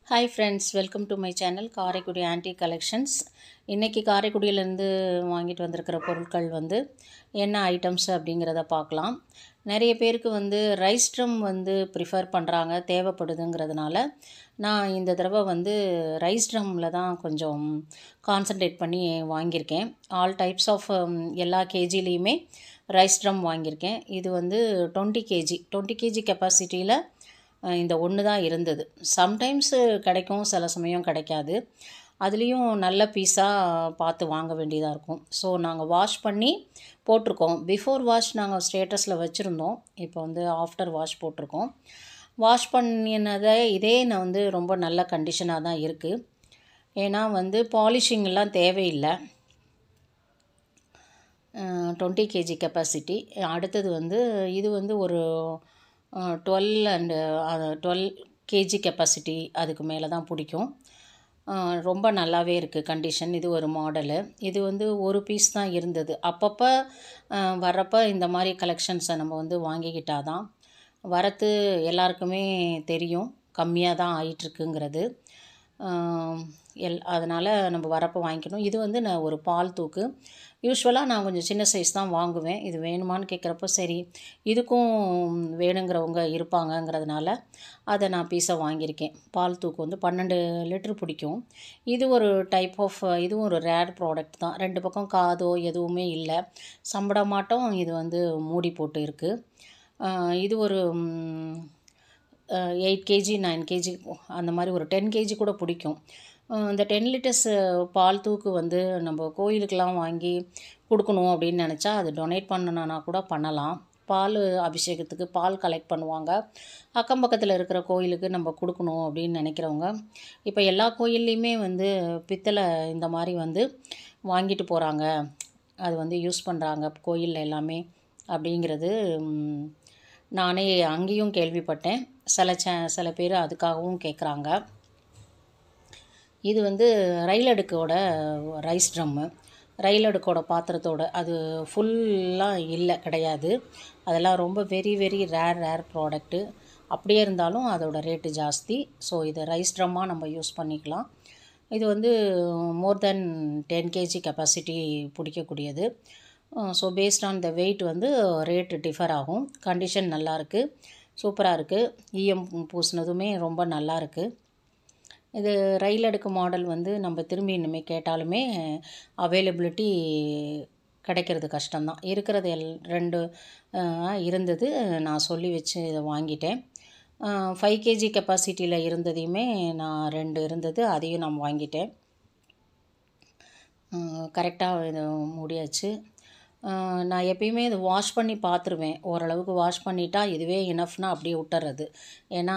hi friends welcome to my channel Karaikudi aunty collections இன்றைக்கி காரைக்குடியிலேருந்து வாங்கிட்டு வந்திருக்கிற பொருட்கள் வந்து என்ன ஐட்டம்ஸ் அப்படிங்கிறத பார்க்கலாம் நிறைய பேருக்கு வந்து ரைஸ் ட்ரம் வந்து ப்ரிஃபர் பண்ணுறாங்க தேவைப்படுதுங்கிறதுனால நான் இந்த தடவை வந்து ரைஸ் ட்ரம்மில் தான் கொஞ்சம் கான்சன்ட்ரேட் பண்ணி வாங்கியிருக்கேன் ஆல் டைப்ஸ் ஆஃப் எல்லா கேஜிலையுமே ரைஸ் ட்ரம் வாங்கியிருக்கேன் இது வந்து டுவெண்ட்டி கேஜி டுவெண்ட்டி கேஜி கெப்பாசிட்டியில் இந்த ஒன்று தான் இருந்தது சம்டைம்ஸு கிடைக்கும் சில சமயம் கிடைக்காது அதுலேயும் நல்ல பீஸாக பார்த்து வாங்க வேண்டியதாக இருக்கும் ஸோ நாங்கள் வாஷ் பண்ணி போட்டிருக்கோம் பிஃபோர் வாஷ் நாங்கள் ஸ்டேட்டஸில் வச்சுருந்தோம் இப்போ வந்து ஆஃப்டர் வாஷ் போட்டிருக்கோம் வாஷ் பண்ணினதை இதே நான் வந்து ரொம்ப நல்ல கண்டிஷனாக தான் இருக்குது ஏன்னா வந்து பாலிஷிங்லாம் தேவையில்லை டுவெண்ட்டி கேஜி கெப்பாசிட்டி அடுத்தது வந்து இது வந்து ஒரு twelve and twelve KG capacity அதுக்கு மேலே தான் பிடிக்கும் ரொம்ப நல்லாவே இருக்குது கண்டிஷன் இது ஒரு மாடலு இது வந்து ஒரு பீஸ் தான் இருந்தது அப்பப்போ வர்றப்போ இந்த மாதிரி கலெக்ஷன்ஸை நம்ம வந்து வாங்கிக்கிட்டால் தான் வரத்து எல்லாருக்குமே தெரியும் கம்மியாக தான் ஆயிட்டுருக்குங்கிறது எல் அதனால் நம்ம வரப்போ வாங்கிக்கணும் இது வந்து நான் ஒரு பால் தூக்கு யூஸ்வலாக நான் கொஞ்சம் சின்ன சைஸ் தான் வாங்குவேன் இது வேணுமான்னு கேட்குறப்போ சரி இதுக்கும் வேணுங்கிறவங்க இருப்பாங்கங்கிறதுனால அதை நான் பீஸை வாங்கியிருக்கேன் பால் தூக்கு வந்து பன்னெண்டு லிட்டர் பிடிக்கும் இது ஒரு டைப் ஆஃப் இதுவும் ஒரு ரேர் ப்ராடக்ட் தான் ரெண்டு பக்கம் காதோ எதுவுமே இல்லை சம்பட மாட்டோம் இது வந்து மூடி போட்டு இருக்குது இது ஒரு எயிட் கேஜி நைன் கேஜி அந்த மாதிரி ஒரு டென் கேஜி கூட பிடிக்கும் இந்த டென் லிட்டர்ஸ் பால் தூக்கு வந்து நம்ம கோயிலுக்கெலாம் வாங்கி கொடுக்கணும் அப்படின்னு நினச்சா அது டொனேட் பண்ணணுன்னா கூட பண்ணலாம் பால் அபிஷேகத்துக்கு பால் கலெக்ட் பண்ணுவாங்க அக்கம் பக்கத்தில் இருக்கிற கோயிலுக்கு நம்ம கொடுக்கணும் அப்படின்னு நினைக்கிறவங்க இப்போ எல்லா கோயில்லையுமே வந்து பித்தளை இந்த மாதிரி வந்து வாங்கிட்டு போகிறாங்க அது வந்து யூஸ் பண்ணுறாங்க கோயிலில் எல்லாமே அப்படிங்கிறது நானே அங்கேயும் கேள்விப்பட்டேன் சில சே சில பேர் அதுக்காகவும் கேட்குறாங்க இது வந்து ரயில் அடுக்கோட ரைஸ் ட்ரம்மு ரயில் அடுக்கோட பாத்திரத்தோட அது ஃபுல்லாக இல்லை கிடையாது அதெல்லாம் ரொம்ப very very rare rare product அப்படியே இருந்தாலும் அதோட ரேட்டு ஜாஸ்தி ஸோ இதை ரைஸ் ட்ரம்மாக நம்ம யூஸ் பண்ணிக்கலாம் இது வந்து more than ten KG capacity பிடிக்கக்கூடியது so based on the weight வந்து ரேட்டு டிஃபர் ஆகும் கண்டிஷன் நல்லாயிருக்கு சூப்பராக இருக்குது இஎம் பூசினதுமே ரொம்ப நல்லா இருக்குது இது ரயில் அடுக்கு மாடல் வந்து நம்ம திரும்பி இனிமேல் கேட்டாலுமே அவைலபிலிட்டி கிடைக்கிறது கஷ்டம்தான் இருக்கிறது எல் ரெண்டு இருந்தது நான் சொல்லி வச்சு இதை வாங்கிட்டேன் ஃபைவ் கேஜி கெப்பாசிட்டியில் இருந்ததையுமே நான் ரெண்டு இருந்தது அதையும் நான் வாங்கிட்டேன் கரெக்டாக இது முடியாச்சு நான் எப்பயுமே இது வாஷ் பண்ணி பார்த்துருவேன் ஓரளவுக்கு வாஷ் பண்ணிட்டா இதுவே இனஃப்னா அப்படியே விட்டுறது ஏன்னா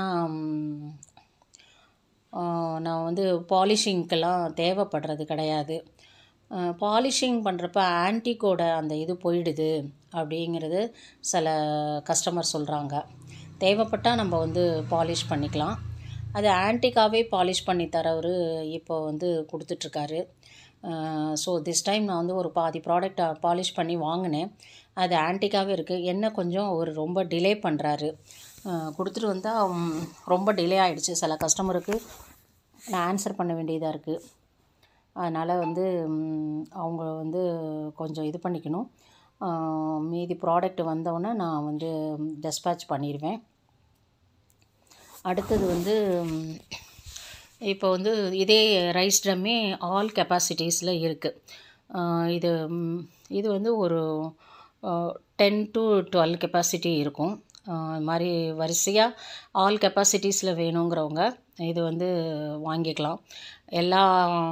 நான் வந்து பாலிஷிங்க்கெல்லாம் தேவைப்படுறது கிடையாது பாலிஷிங் பண்ணுறப்ப ஆன்டிக்கோட அந்த இது போயிடுது அப்படிங்கிறது சில கஸ்டமர் சொல்கிறாங்க தேவைப்பட்டால் நம்ம வந்து பாலிஷ் பண்ணிக்கலாம் அது ஆன்டிக்காவே பாலிஷ் பண்ணி தரவர் இப்போ வந்து கொடுத்துட்ருக்காரு ஸோ திஸ் டைம் நான் வந்து ஒரு பாதி ப்ராடக்ட் பாலிஷ் பண்ணி வாங்கினேன் அது ஆன்டிக்காகவே இருக்குது என்ன கொஞ்சம் அவர் ரொம்ப டிலே பண்ணுறாரு கொடுத்துட்டு வந்தால் ரொம்ப டிலே ஆகிடுச்சு சில கஸ்டமருக்கு நான் ஆன்சர் பண்ண வேண்டியதாக இருக்குது அதனால் வந்து அவங்க வந்து கொஞ்சம் இது பண்ணிக்கணும் மீதி ப்ராடக்ட் வந்தவுடனே நான் வந்து டெஸ்பேச் பண்ணிடுவேன் அடுத்தது வந்து இப்போ வந்து இதே ரைஸ் ட்ரம்மே ஆல் கெப்பாசிட்டிஸில் இருக்குது இது இது வந்து ஒரு டென் டு டுவெல் கெப்பாசிட்டி இருக்கும் இது மாதிரி வரிசையாக ஆல் கெப்பாசிட்டிஸில் வேணுங்கிறவங்க இது வந்து வாங்கிக்கலாம் எல்லா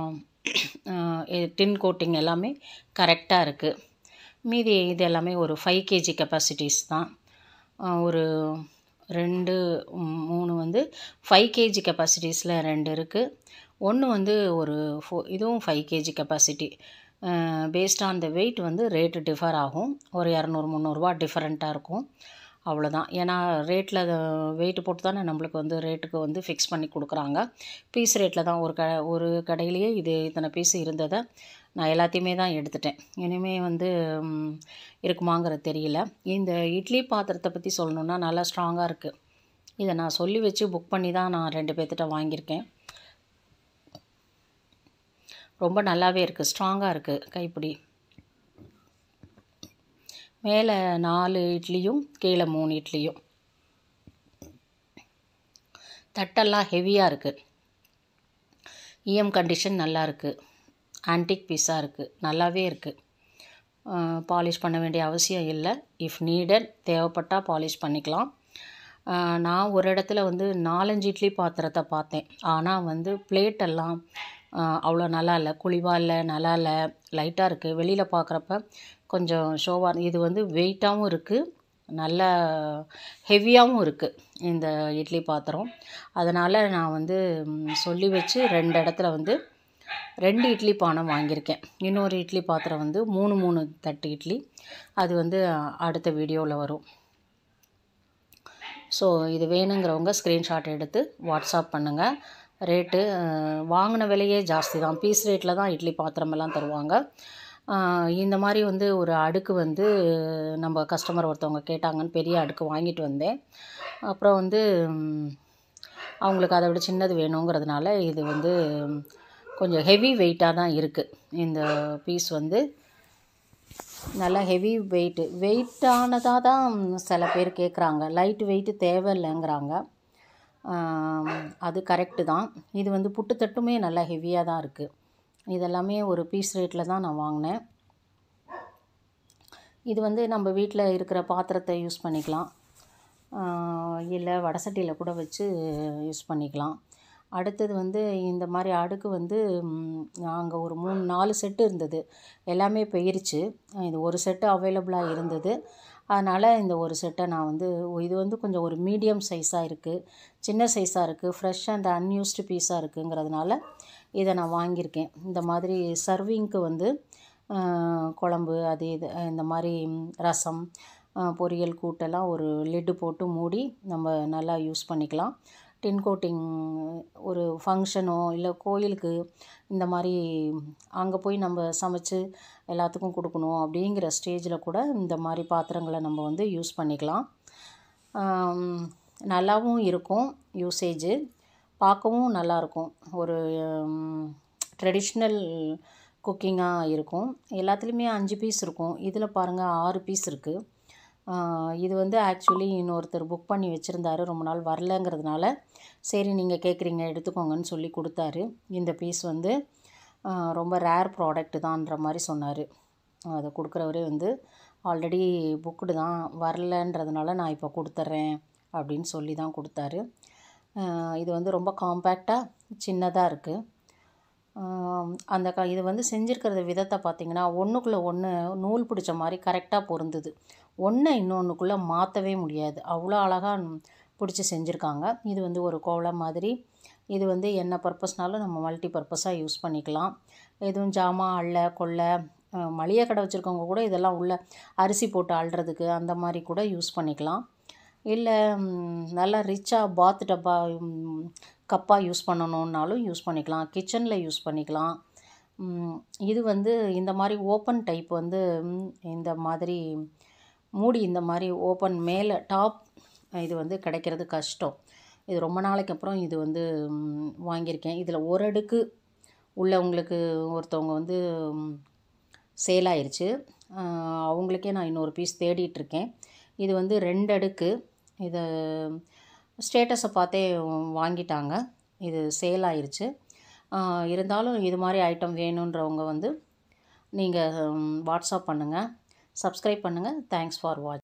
டின் கோட்டிங் எல்லாமே கரெக்டாக இருக்குது மீதி இது எல்லாமே ஒரு ஃபைவ் கேஜி கெப்பாசிட்டிஸ் தான் ஒரு ரெண்டு மூணு வந்து ஃபைவ் கேஜி கெப்பாசிட்டிஸில் ரெண்டு இருக்குது ஒன்று வந்து ஒரு ஃபோ இதுவும் five KG capacity based on the weight வந்து ரேட்டு டிஃபர் ஆகும் ஒரு இரநூறு முந்நூறுரூவா டிஃப்ரெண்ட்டாக இருக்கும் அவ்வளோதான் ஏன்னா ரேட்டில் வெயிட்டு போட்டு தானே நம்மளுக்கு வந்து ரேட்டுக்கு வந்து ஃபிக்ஸ் பண்ணி கொடுக்குறாங்க பீஸ் ரேட்டில் தான் ஒரு க ஒரு கடையிலேயே இது இத்தனை பீஸ் இருந்ததை நான் எல்லாத்தையுமே தான் எடுத்துட்டேன் இனிமேல் வந்து இருக்குமாங்கிறது தெரியல இந்த இட்லி பாத்திரத்தை பற்றி சொல்லணுன்னா நல்லா ஸ்ட்ராங்காக இருக்குது இதை நான் சொல்லி வச்சு புக் பண்ணி தான் நான் ரெண்டு பேர்த்திட்ட வாங்கியிருக்கேன் ரொம்ப நல்லாவே இருக்குது ஸ்ட்ராங்காக இருக்குது கைப்பிடி மேலே நாலு இட்லியும் கீழே மூணு இட்லியும் தட்டெல்லாம் ஹெவியாக இருக்குது இஎம் கண்டிஷன் நல்லா இருக்குது ஆன்டிக் பீஸாக இருக்குது நல்லாவே இருக்குது பாலிஷ் பண்ண வேண்டிய அவசியம் இல்லை இஃப் நீடட் தேவைப்பட்டால் பாலிஷ் பண்ணிக்கலாம் ஆஹ் நான் ஒரு இடத்துல வந்து நாலஞ்சு இட்லி பாத்திரத்தை பார்த்தேன் ஆனால் வந்து பிளேட்டெல்லாம் அவ்வளோ நல்லா இல்லை குழிவாக இல்லை நல்லா இல்லை லைட்டாக இருக்குது வெளியில் பார்க்குறப்ப கொஞ்சம் ஷோவாக இது வந்து வெயிட்டாகவும் இருக்குது நல்ல ஹெவியாகவும் இருக்குது இந்த இட்லி பாத்திரம் அதனால் நான் வந்து ம், சொல்லி வச்சு ரெண்டு இடத்துல வந்து ரெண்டு இட்லி பானை வாங்கியிருக்கேன் இன்னொரு இட்லி பாத்திரம் வந்து மூணு மூணு தட்டு இட்லி அது வந்து அடுத்த வீடியோவில் வரும் ஸோ இது வேணுங்கிறவங்க ஸ்க்ரீன்ஷாட் எடுத்து வாட்ஸ்அப் பண்ணுங்கள் ரேட்டு அஹ், வாங்கின விலையே ஜாஸ்தி தான் பீஸ் ரேட்டில் தான் இட்லி பாத்திரமெல்லாம் தருவாங்க அஹ், இந்த மாதிரி வந்து ஒரு அடுக்கு வந்து நம்ம கஸ்டமர் ஒருத்தவங்க கேட்டாங்கன்னு பெரிய அடுக்கு வாங்கிட்டு வந்தேன் அப்புறம் வந்து ம், அவங்களுக்கு அதை விட சின்னது வேணுங்கிறதுனால இது வந்து ம், கொஞ்சம் ஹெவி வெயிட்டாக தான் இருக்குது இந்த பீஸ் வந்து நல்லா ஹெவி வெயிட்டு வெயிட்டானதாக தான் சில பேர் கேட்குறாங்க லைட் வெயிட்டு தேவையில்லைங்கிறாங்க ஆம், அது கரெக்டு தான் இது வந்து புட்டுத்தட்டுமே நல்லா ஹெவியாக தான் இருக்குது இதெல்லாமே ஒரு பீஸ் ரேட்டில் தான் நான் வாங்கினேன் இது வந்து நம்ம வீட்டில் இருக்கிற பாத்திரத்தை யூஸ் பண்ணிக்கலாம் இல்லை வடசட்டியில் கூட வச்சு யூஸ் பண்ணிக்கலாம் அடுத்தது வந்து இந்த மாதிரி அடுக்கு வந்து அங்கே ஒரு மூணு நாலு செட்டு இருந்தது எல்லாமே போயிருச்சு இது ஒரு செட்டு அவைலபிளாக இருந்தது அதனால் இந்த ஒரு செட்டை நான் வந்து இது வந்து கொஞ்சம் ஒரு மீடியம் சைஸாக இருக்குது சின்ன சைஸாக இருக்குது ஃப்ரெஷ் அண்ட் அன்யூஸ்டு பீஸாக இருக்குங்கிறதுனால இதை நான் வாங்கியிருக்கேன் இந்த மாதிரி சர்விங்க்கு வந்து ஆஹ், குழம்பு அது இது இந்த மாதிரி ம், ரசம் ஆஹ், பொரியல் கூட்டெல்லாம் ஒரு லிட்டு போட்டு மூடி நம்ம நல்லா யூஸ் பண்ணிக்கலாம் டின் கோட்டிங் ஒரு ஃபங்க்ஷனோ இல்லை கோயிலுக்கு இந்த மாதிரி அங்கே போய் நம்ம சமைச்சு எல்லாத்துக்கும் கொடுக்கணும் அப்படிங்கிற ஸ்டேஜில் கூட இந்த மாதிரி பாத்திரங்களை நம்ம வந்து யூஸ் பண்ணிக்கலாம் ஆம், நல்லாவும் இருக்கும் யூசேஜு பார்க்கவும் நல்லாயிருக்கும் ஒரு ட்ரெடிஷ்னல் குக்கிங்காக இருக்கும் எல்லாத்துலேயுமே அஞ்சு பீஸ் இருக்கும் இதில் பாருங்கள் ஆறு பீஸ் இருக்குது இது வந்து ஆக்சுவலி இன்னொருத்தர் புக் பண்ணி வச்சுருந்தாரு ரொம்ப நாள் வரலங்கிறதுனால சரி நீங்கள் கேட்குறீங்க எடுத்துக்கோங்கன்னு சொல்லி கொடுத்தாரு இந்த பீஸ் வந்து ஆ, ரொம்ப ரேர் ப்ராடக்ட் தான்ற மாதிரி சொன்னார் அதை கொடுக்குறவரே வந்து ஆல்ரெடி புக்குடு தான் வரலன்றதுனால நான் இப்போ கொடுத்துட்றேன் அப்படின்னு சொல்லி தான் கொடுத்தாரு ஆ, இது வந்து ரொம்ப காம்பேக்டாக சின்னதாக இருக்குது ஆம், அந்த க இது வந்து செஞ்சுருக்கிற விதத்தை பார்த்தீங்கன்னா ஒன்றுக்குள்ளே ஒன்று நூல் பிடிச்ச மாதிரி கரெக்டாக பொருந்துது ஒன்றை இன்னொன்றுக்குள்ளே மாற்றவே முடியாது அவ்வளோ அழகாக பிடிச்சி செஞ்சுருக்காங்க இது வந்து ஒரு கோலம் மாதிரி இது வந்து என்ன பர்பஸ்னாலும் நம்ம மல்டி பர்பஸாக யூஸ் பண்ணிக்கலாம் எதுவும் ஜாமான் அள்ள கொள்ள அஹ், மளிகை கடை வச்சுருக்கவங்க கூட இதெல்லாம் உள்ள அரிசி போட்டு அள்ளுறதுக்கு அந்த மாதிரி கூட யூஸ் பண்ணிக்கலாம் இல்லை ம், நல்லா ரிச்சாக பாத் டப்பா ம், கப்பாக யூஸ் பண்ணணுன்னாலும் யூஸ் பண்ணிக்கலாம் கிச்சனில் யூஸ் பண்ணிக்கலாம் ம், இது வந்து இந்த மாதிரி ஓப்பன் டைப் வந்து ம், இந்த மாதிரி மூடி இந்த மாதிரி ஓப்பன் மேலே டாப் இது வந்து கிடைக்கிறது கஷ்டம் இது ரொம்ப நாளைக்கு அப்புறம் இது வந்து ம், வாங்கியிருக்கேன் இதில் ஒரு அடுக்கு உள்ளவங்களுக்கு ஒருத்தவங்க வந்து சேல் ஆயிருச்சு ஆஹ் அவங்களுக்கே நான் இன்னொரு பீஸ் தேடிட்டு இருக்கேன் இது வந்து ரெண்டு அடுக்கு இதை ஸ்டேட்டஸை பார்த்தே வாங்கிட்டாங்க இது சேல் ஆயிருச்சு ஆஹ் இருந்தாலும் இது மாதிரி ஐட்டம் வேணுன்றவங்க வந்து நீங்கள் வாட்ஸ்அப் பண்ணுங்கள் சப்ஸ்கிரைப் பண்ணுங்கள் தேங்க்ஸ் ஃபார் வாட்ச்